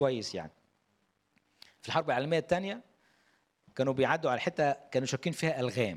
كويس يعني في الحرب العالميه الثانيه كانوا بيعدوا على حته كانوا شاكين فيها الغام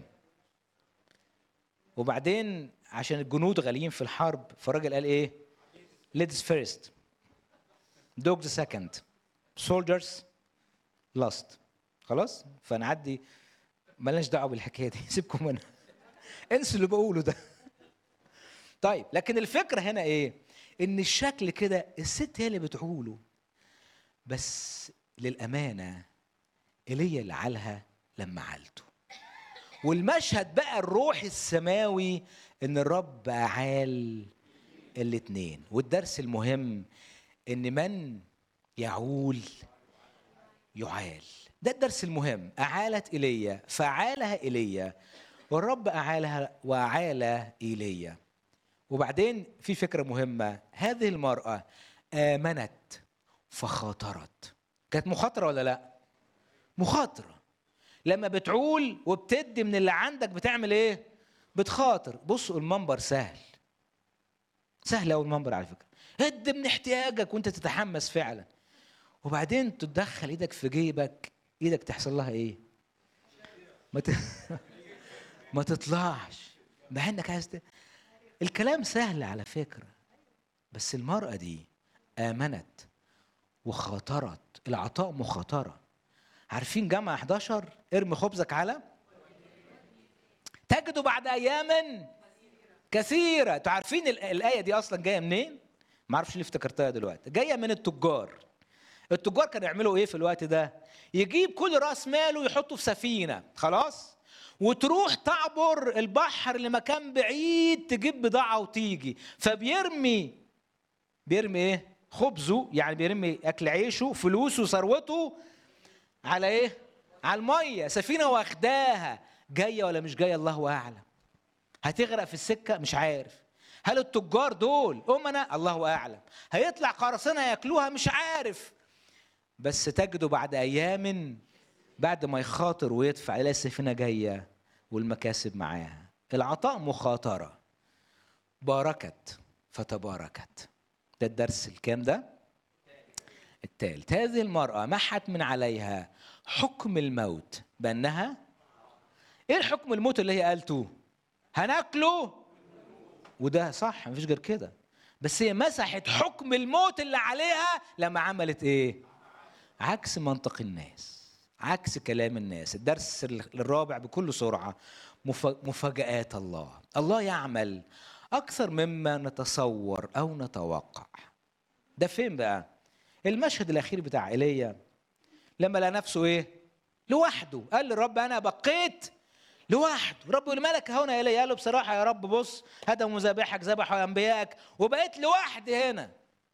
وبعدين عشان الجنود غاليين في الحرب فالراجل قال ايه ladies first dogs second soldiers last خلاص فنعدي مالناش دعوه بالحكايه دي سيبكم منها انسوا اللي بقوله ده طيب لكن الفكره هنا ايه ان الشكل كده الست هي اللي بتقوله بس للامانه ايليا اللي عالها لما عالته والمشهد بقى الروحي السماوي ان الرب عال الاتنين والدرس المهم ان من يعول يعال ده الدرس المهم أعالت إيليا فعالها إيليا والرب أعالها وأعال إيليا وبعدين في فكرة مهمة هذه المرأة آمنت فخاطرت كانت مخاطرة ولا لا مخاطرة لما بتعول وبتدي من اللي عندك بتعمل ايه بتخاطر بصوا المنبر سهل سهل أوي المنبر على فكرة ادي من احتياجك وانت تتحمس فعلا وبعدين تدخل ايدك في جيبك ايدك تحصل لها ايه ما ت... ما تطلعش مع انك عايز ت... الكلام سهل على فكره بس المراه دي امنت وخاطرت العطاء مخاطره عارفين جامعة 11 ارمي خبزك على تجد بعد ايام كثيرة انتوا عارفين الآية دي أصلا جاية منين؟ ما اعرفش ليه افتكرتها دلوقتي جاية من التجار التجار كانوا يعملوا ايه في الوقت ده يجيب كل راس ماله يحطه في سفينه خلاص وتروح تعبر البحر لمكان بعيد تجيب بضاعه وتيجي فبيرمي بيرمي ايه خبزه يعني بيرمي اكل عيشه فلوسه ثروته على ايه على الميه سفينه واخداها جايه ولا مش جايه الله اعلم هتغرق في السكه مش عارف هل التجار دول امنا الله اعلم هيطلع قراصنه ياكلوها مش عارف بس تجده بعد ايام بعد ما يخاطر ويدفع يلاقي السفينه جايه والمكاسب معاها العطاء مخاطره باركت فتباركت ده الدرس الكام ده الثالث هذه المرأة محت من عليها حكم الموت بأنها إيه الحكم الموت اللي هي قالته؟ هناكله وده صح مفيش غير كده بس هي مسحت حكم الموت اللي عليها لما عملت إيه؟ عكس منطق الناس عكس كلام الناس الدرس الرابع بكل سرعة مفاجآت الله الله يعمل أكثر مما نتصور أو نتوقع ده فين بقى المشهد الأخير بتاع إيليا لما لقى نفسه إيه لوحده قال للرب أنا بقيت لوحده رب يقول مالك هنا إيليا قال له بصراحة يا رب بص هذا مذابحك ذبحوا أنبيائك وبقيت لوحدي هنا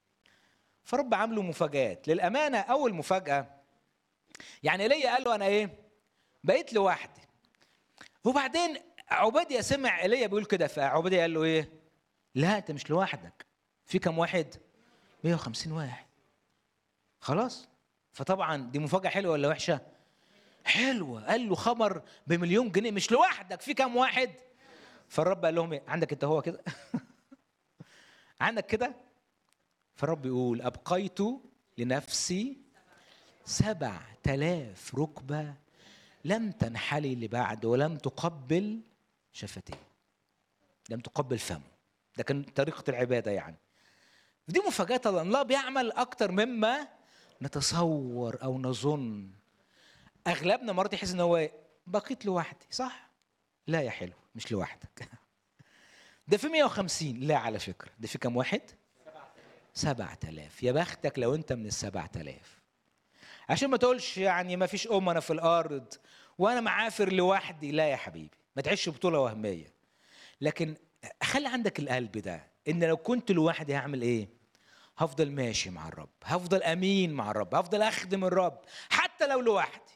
فرب عامله مفاجآت للأمانة أول مفاجأة يعني ايليا قال له أنا إيه بقيت لوحدي وبعدين عبادية سمع ايليا بيقول كده فعبادية قال له إيه لا أنت مش لوحدك في كم واحد 150 واحد خلاص فطبعا دي مفاجأة حلوة ولا وحشة حلوة قال له خبر بمليون جنيه مش لوحدك في كم واحد فالرب قال لهم إيه عندك أنت هو كده عندك كده فالرب يقول أبقيت لنفسي سبع تلاف ركبة لم تنحلي لبعد ولم تقبل شفتيه لم تقبل فمه ده كان طريقة العبادة يعني دي مفاجأة الله الله بيعمل أكتر مما نتصور أو نظن أغلبنا مرات يحس إن هو بقيت لوحدي صح؟ لا يا حلو مش لوحدك ده في 150 لا على فكرة ده في كم واحد؟ سبعة آلاف يا بختك لو أنت من السبعة آلاف عشان ما تقولش يعني ما فيش أمنا في الأرض وأنا معافر لوحدي لا يا حبيبي ما تعيش بطولة وهمية لكن خلي عندك القلب ده إن لو كنت لوحدي هعمل إيه؟ هفضل ماشي مع الرب هفضل أمين مع الرب هفضل أخدم الرب حتى لو لوحدي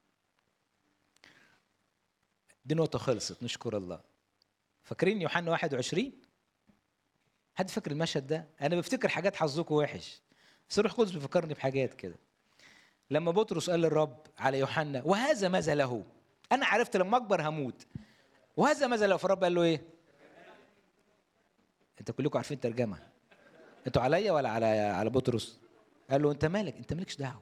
دي نقطة خلصت نشكر الله فاكرين يوحنا 21 حد فاكر المشهد ده؟ أنا بفتكر حاجات حظكم وحش بس الروح القدس بيفكرني بحاجات كده لما بطرس قال للرب على يوحنا وهذا ماذا له؟ أنا عرفت لما أكبر هموت وهذا ماذا له؟ فالرب قال له إيه؟ أنت كلكم عارفين ترجمة أنتوا عليا ولا على على بطرس؟ قال له انت مالك انت مالكش دعوه